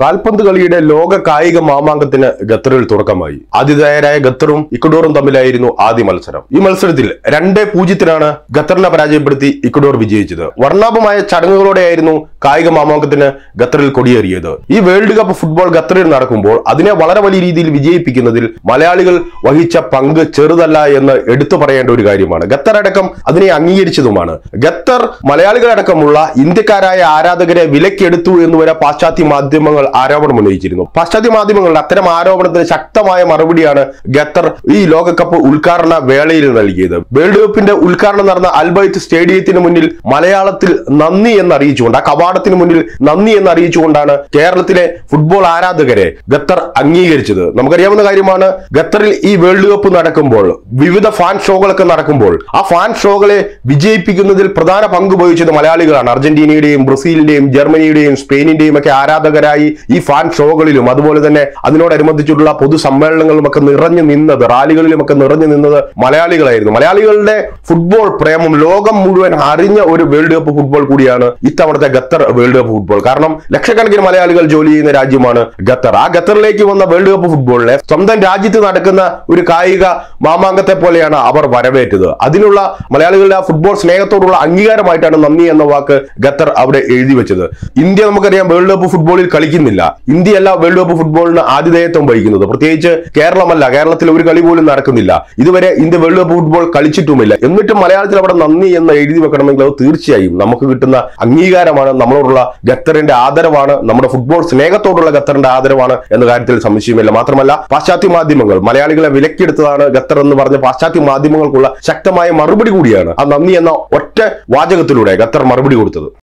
കാൽപന്ത് കളിയുടെ ലോക കായിക മാമാങ്കത്തിന് ഖത്തറിൽ തുടക്കമായി ആതിഥേയരായ ഖത്തറും ഇക്വഡോറും തമ്മിലായിരുന്നു ആദ്യ മത്സരം ഈ മത്സരത്തിൽ രണ്ടേ പൂജ്യത്തിനാണ് ഖത്തറിനെ പരാജയപ്പെടുത്തി ഇക്വഡോർ വിജയിച്ചത് വർണ്ണാഭമായ ചടങ്ങുകളോടെയായിരുന്നു കായിക മാമാങ്കത്തിന് ഖത്തറിൽ കൊടിയേറിയത് ഈ വേൾഡ് കപ്പ് ഫുട്ബോൾ ഖത്തറിൽ നടക്കുമ്പോൾ അതിനെ വളരെ വലിയ രീതിയിൽ വിജയിപ്പിക്കുന്നതിൽ മലയാളികൾ വഹിച്ച പങ്ക് ചെറുതല്ല എന്ന് എടുത്തു പറയേണ്ട ഒരു കാര്യമാണ് ഖത്തർ അടക്കം അതിനെ അംഗീകരിച്ചതുമാണ് ഖത്തർ മലയാളികളടക്കമുള്ള ഇന്ത്യക്കാരായ ആരാധകരെ വിലക്കെടുത്തു എന്ന് വരെ പാശ്ചാത്യ മാധ്യമങ്ങൾ ആരോപണം ഉന്നയിച്ചിരുന്നു പാശ്ചാത്യ മാധ്യമങ്ങളുടെ അത്തരം ആരോപണത്തിന് ശക്തമായ മറുപടിയാണ് ഖത്തർ ഈ ലോകകപ്പ് ഉദ്ഘാടന വേളയിൽ നൽകിയത് വേൾഡ് കപ്പിന്റെ ഉദ്ഘാടനം നടന്ന അൽബൈത്ത് സ്റ്റേഡിയത്തിന് മുന്നിൽ മലയാളത്തിൽ നന്ദി എന്ന് അറിയിച്ചുകൊണ്ട് ആ കവാടത്തിന് മുന്നിൽ നന്ദി എന്ന് അറിയിച്ചുകൊണ്ടാണ് കേരളത്തിലെ ഫുട്ബോൾ ആരാധകരെ ഖത്തർ അംഗീകരിച്ചത് നമുക്കറിയാവുന്ന കാര്യമാണ് ഖത്തറിൽ ഈ വേൾഡ് കപ്പ് നടക്കുമ്പോൾ വിവിധ ഫാൻ ഷോകളൊക്കെ നടക്കുമ്പോൾ ആ ഫാൻ ഷോകളെ വിജയിപ്പിക്കുന്നതിൽ പ്രധാന പങ്ക് വഹിച്ചത് മലയാളികളാണ് അർജന്റീനയുടെയും ബ്രസീലിന്റെയും ജർമ്മനിയുടെയും സ്പെയിനിന്റെയും ഒക്കെ ആരാധകരായി ഈ ഫാൻ ഷോകളിലും അതുപോലെ തന്നെ അതിനോടനുബന്ധിച്ചിട്ടുള്ള പൊതു സമ്മേളനങ്ങളിലും ഒക്കെ നിറഞ്ഞു നിന്നത് റാലികളിലും ഒക്കെ നിറഞ്ഞു നിന്നത് മലയാളികളായിരുന്നു മലയാളികളുടെ ഫുട്ബോൾ പ്രേമം ലോകം മുഴുവൻ അറിഞ്ഞ ഒരു വേൾഡ് കപ്പ് ഫുട്ബോൾ കൂടിയാണ് ഇത്തവണത്തെ ഖത്തർ വേൾഡ് കപ്പ് ഫുട്ബോൾ കാരണം ലക്ഷക്കണക്കിന് മലയാളികൾ ജോലി ചെയ്യുന്ന രാജ്യമാണ് ഖത്തർ ആ ഖത്തറിലേക്ക് വന്ന വേൾഡ് കപ്പ് ഫുട്ബോളിനെ സ്വന്തം രാജ്യത്ത് നടക്കുന്ന ഒരു കായിക മാമാങ്കത്തെ പോലെയാണ് അവർ വരവേറ്റത് അതിനുള്ള മലയാളികളുടെ ആ ഫുട്ബോൾ സ്നേഹത്തോടുള്ള അംഗീകാരമായിട്ടാണ് നന്ദി എന്ന വാക്ക് ഖത്തർ അവിടെ എഴുതി വെച്ചത് ഇന്ത്യ നമുക്കറിയാം വേൾഡ് കപ്പ് ഫുട്ബോളിൽ കളിക്കുന്നില്ല ഇന്ത്യയല്ല വേൾഡ് കപ്പ് ഫുട്ബോളിന് ആതിഥേയത്വം വഹിക്കുന്നത് പ്രത്യേകിച്ച് കേരളമല്ല കേരളത്തിൽ ഒരു കളി പോലും നടക്കുന്നില്ല ഇതുവരെ ഇന്ത്യ വേൾഡ് കപ്പ് ഫുട്ബോൾ കളിച്ചിട്ടുമില്ല എന്നിട്ടും മലയാളത്തിൽ അവിടെ നന്ദി എന്ന് എഴുതി വെക്കണമെങ്കിൽ അത് തീർച്ചയായും നമുക്ക് കിട്ടുന്ന അംഗീകാരമാണ് നമ്മളോടുള്ള ഖത്തറിന്റെ ആദരവാണ് നമ്മുടെ ഫുട്ബോൾ സ്നേഹത്തോടുള്ള ഖത്തറിന്റെ ആദരവാണ് എന്ന കാര്യത്തിൽ സംശയമില്ല മാത്രമല്ല പാശ്ചാത്യ മാധ്യമങ്ങൾ മലയാളികളെ വിലക്കെടുത്തതാണ് ഖത്തർ എന്ന് പറഞ്ഞ പാശ്ചാത്യ മാധ്യമങ്ങൾക്കുള്ള ശക്തമായ മറുപടി കൂടിയാണ് ആ നന്ദി എന്ന ഒറ്റ വാചകത്തിലൂടെ ഖത്തർ മറുപടി കൊടുത്തത്